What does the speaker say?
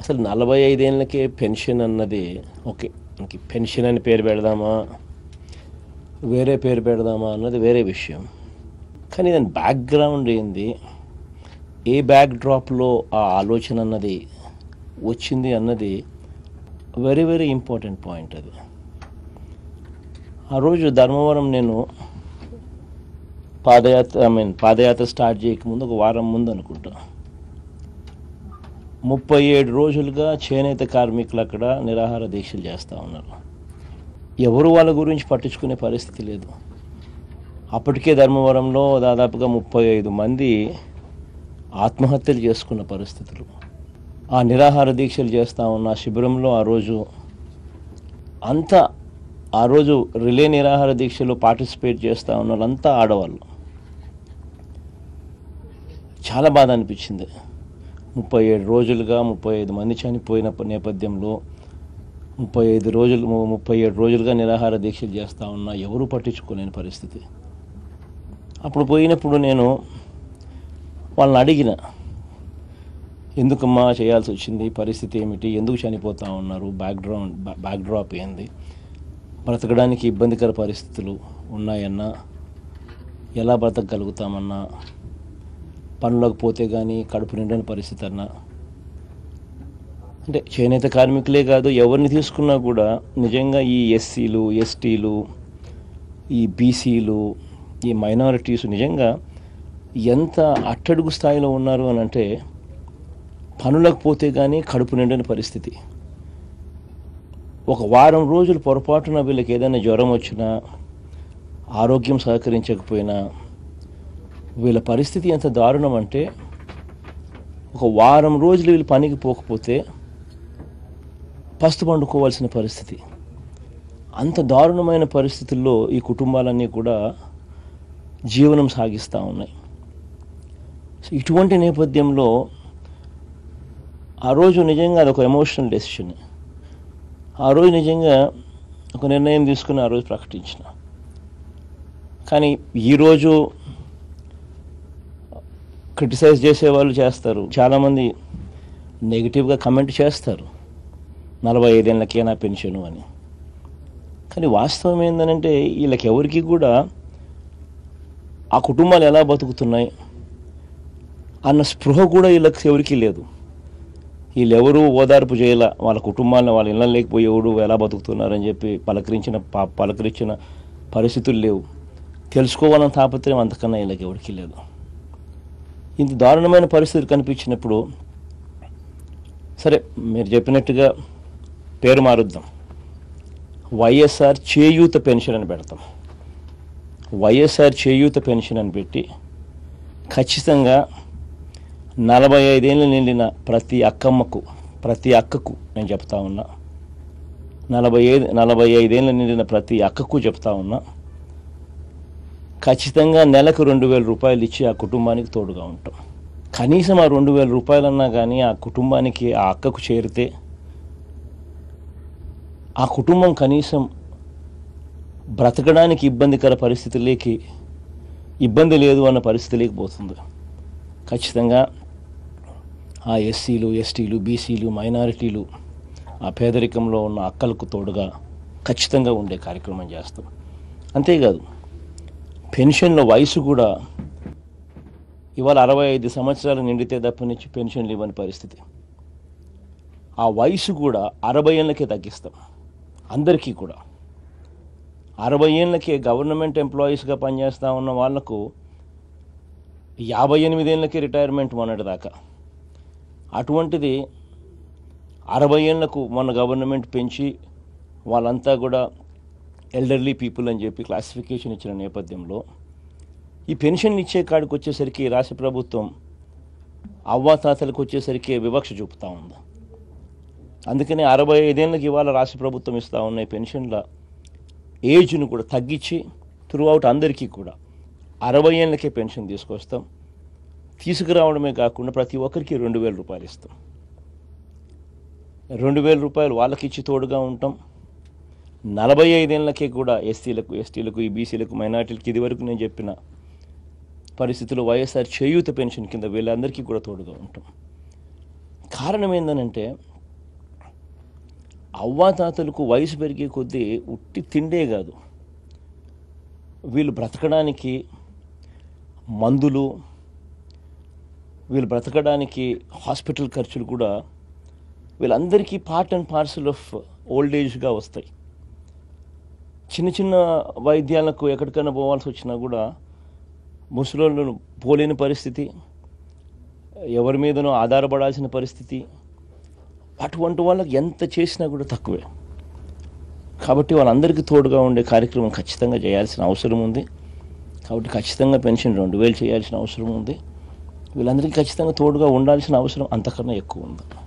అసలు నలభై ఐదేళ్ళకే పెన్షన్ అన్నది ఓకే మనకి పెన్షన్ అని పేరు పెడదామా వేరే పేరు పెడదామా అన్నది వేరే విషయం కానీ దాని బ్యాక్గ్రౌండ్ ఏంది ఏ బ్యాక్ డ్రాప్లో ఆ ఆలోచన అన్నది వచ్చింది అన్నది వెరీ వెరీ ఇంపార్టెంట్ పాయింట్ అది ఆ రోజు ధర్మవరం నేను పాదయాత్ర ఐ మీన్ పాదయాత్ర స్టార్ట్ చేయకముందు ఒక వారం ముందు అనుకుంటా ముప్పై ఏడు రోజులుగా చేనేత కార్మికులు అక్కడ నిరాహార దీక్షలు చేస్తూ ఉన్నారు ఎవరు వాళ్ళ గురించి పట్టించుకునే పరిస్థితి లేదు అప్పటికే ధర్మవరంలో దాదాపుగా ముప్పై ఐదు మంది ఆత్మహత్యలు చేసుకున్న పరిస్థితులు ఆ నిరాహార దీక్షలు చేస్తూ ఉన్న ఆ శిబిరంలో ఆ రోజు అంతా ఆ రోజు రిలే నిరాహార దీక్షలో పార్టిసిపేట్ చేస్తూ ఉన్న వాళ్ళంతా ఆడవాళ్ళు చాలా బాధ అనిపించింది ముప్పై ఏడు రోజులుగా ముప్పై ఐదు మంది చనిపోయిన ప- నేపథ్యంలో ముప్పై ఐదు రోజులు ము- ముప్పై ఏడు రోజులుగా నిరాహార దీక్షలు చేస్తూ ఉన్నా ఎవరూ పట్టించుకోలేని పరిస్థితి అప్పుడు పోయినప్పుడు నేను వాళ్ళని అడిగిన ఎందుకమ్మా చేయాల్సి వచ్చింది పరిస్థితి ఏమిటి ఎందుకు చనిపోతూ ఉన్నారు బ్యాక్గ్రౌండ్ బ్యాక్డ్రాప్ ఏంది బ్రతకడానికి ఇబ్బందికర పరిస్థితులు ఉన్నాయన్నా ఎలా బ్రతకగలుగుతామన్నా పనులకు పోతే కానీ కడుపు నిండని పరిస్థితి అన్నా అంటే చేనేత కార్మికులే కాదు ఎవరిని తీసుకున్నా కూడా నిజంగా ఈ ఎస్సీలు ఎస్టీలు ఈ బీసీలు ఈ మైనారిటీస్ నిజంగా ఎంత అట్టడుగు స్థాయిలో ఉన్నారు అని అంటే పనులకు పోతే కానీ కడుపు నిండని పరిస్థితి ఒక వారం రోజులు పొరపాటున వీళ్ళకి ఏదైనా జ్వరం వచ్చినా ఆరోగ్యం సహకరించకపోయినా వీళ్ళ పరిస్థితి ఎంత దారుణం అంటే ఒక వారం రోజులు వీళ్ళు పనికి పోకపోతే పస్తు పండుకోవాల్సిన పరిస్థితి అంత దారుణమైన పరిస్థితుల్లో ఈ కుటుంబాలన్నీ కూడా జీవనం సాగిస్తూ ఉన్నాయి సో ఇటువంటి నేపథ్యంలో ఆ రోజు నిజంగా అదొక ఎమోషనల్ డెసిషన్ ఆ రోజు నిజంగా ఒక నిర్ణయం తీసుకుని ఆ రోజు ప్రకటించిన కానీ ఈరోజు క్రిటిసైజ్ చేసేవాళ్ళు చేస్తారు చాలామంది నెగిటివ్గా కమెంట్ చేస్తారు నలభై ఐదేళ్ళకేనా పెన్షను అని కానీ వాస్తవం ఏంటంటే వీళ్ళకి ఎవరికి కూడా ఆ కుటుంబాలు ఎలా బతుకుతున్నాయి అన్న స్పృహ కూడా వీళ్ళకి ఎవరికీ లేదు వీళ్ళెవరూ ఓదార్పు చేయాల వాళ్ళ కుటుంబాలను వాళ్ళ ఇళ్ళ లేకపోయి ఎవడు ఎలా బతుకుతున్నారని చెప్పి పలకరించిన ప- పలకరించిన పరిస్థితులు లేవు తెలుసుకోవాలని తాపత్రయం అంతకన్నా వీళ్ళకి ఎవరికీ లేదు ఇంత దారుణమైన పరిస్థితులు కనిపించినప్పుడు సరే మీరు చెప్పినట్టుగా పేరు మారుద్దాం వైఎస్ఆర్ చేయూత పెన్షన్ అని పెడతాం వైఎస్ఆర్ చేయూత పెన్షన్ అని పెట్టి ఖచ్చితంగా నలభై ఐదేళ్ళు నిండిన ప్రతి అక్కమ్మకు ప్రతి అక్కకు నేను చెప్తా ఉన్నా నలభై ఐదు నలభై ఐదేళ్ళు నిండిన ప్రతి అక్కకు చెప్తా ఉన్నా ఖచ్చితంగా నెలకు రెండు వేల రూపాయలు ఇచ్చి ఆ కుటుంబానికి తోడుగా ఉంటాం కనీసం ఆ రెండు వేల రూపాయలన్నా కానీ ఆ కుటుంబానికి ఆ అక్కకు చేరితే ఆ కుటుంబం కనీసం బ్రతకడానికి ఇబ్బందికర పరిస్థితులకి ఇబ్బంది లేదు అన్న పరిస్థితిలోకి పోతుంది ఖచ్చితంగా ఆ ఎస్సీలు ఎస్టీలు బీసీలు మైనారిటీలు ఆ పేదరికంలో ఉన్న అక్కలకు తోడుగా ఖచ్చితంగా ఉండే కార్యక్రమం చేస్తాం అంతేకాదు పెన్షన్ల వయసు కూడా ఇవాళ అరవై ఐదు సంవత్సరాలు నిండితే తప్పనిచ్చి పెన్షన్లు ఇవ్వని పరిస్థితి ఆ వయసు కూడా అరవై ఏళ్ళకే తగ్గిస్తాం అందరికీ కూడా అరవై ఏళ్ళకే గవర్నమెంట్ ఎంప్లాయీస్గా పనిచేస్తూ ఉన్న వాళ్లకు యాభై ఎనిమిదేళ్ళకి రిటైర్మెంట్ మొన్నటిదాకా అటువంటిది అరవై ఏళ్లకు మొన్న గవర్నమెంట్ పెంచి వాళ్ళంతా కూడా ఎల్డర్లీ పీపుల్ అని చెప్పి క్లాసిఫికేషన్ ఇచ్చిన నేపథ్యంలో ఈ పెన్షన్ ఇచ్చే కాడికి వచ్చేసరికి రాష్ట్ర ప్రభుత్వం అవ్వాతాతలకు వచ్చేసరికి వివక్ష చూపుతా ఉంది అందుకని అరవై ఐదేళ్ళకి ఇవాళ రాష్ట్ర ప్రభుత్వం ఇస్తూ ఉన్న ఈ పెన్షన్ల ఏజ్ను కూడా తగ్గించి త్రూఅవుట్ అందరికీ కూడా అరవై ఏళ్ళకే పెన్షన్ తీసుకొస్తాం తీసుకురావడమే కాకుండా ప్రతి ఒక్కరికి రెండు వేల రూపాయలు ఇస్తాం రెండు వేల రూపాయలు వాళ్ళకి ఇచ్చి తోడుగా ఉంటాం నలభై ఐదేళ్ళకే కూడా ఎస్సీలకు ఎస్టీలకు ఈ బీసీలకు మైనార్టీలకు ఇది వరకు నేను చెప్పిన పరిస్థితుల్లో వైఎస్ఆర్ చేయూత పెన్షన్ కింద వీళ్ళందరికీ కూడా తోడుగా ఉంటాం కారణం ఏంటనంటే అవ్వాతాతలకు వయసు పెరిగే కొద్దీ ఉట్టి తిండే కాదు వీళ్ళు బ్రతకడానికి మందులు వీళ్ళు బ్రతకడానికి హాస్పిటల్ ఖర్చులు కూడా వీళ్ళందరికీ part and parcel of old ఏజ్గా వస్తాయి చిన్న చిన్న వైద్యాలకు ఎక్కడికైనా పోవాల్సి వచ్చినా కూడా ముసలోళ్ళు పోలేని పరిస్థితి ఎవరి మీదనో ఆధారపడాల్సిన పరిస్థితి అటువంటి వాళ్ళకి ఎంత చేసినా కూడా తక్కువే కాబట్టి వాళ్ళందరికీ తోడుగా ఉండే కార్యక్రమం ఖచ్చితంగా చేయాల్సిన అవసరం ఉంది కాబట్టి ఖచ్చితంగా పెన్షన్ రెండు వేలు చేయాల్సిన అవసరం ఉంది వీళ్ళందరికీ ఖచ్చితంగా తోడుగా ఉండాల్సిన అవసరం అంతకన్నా ఎక్కువ ఉంది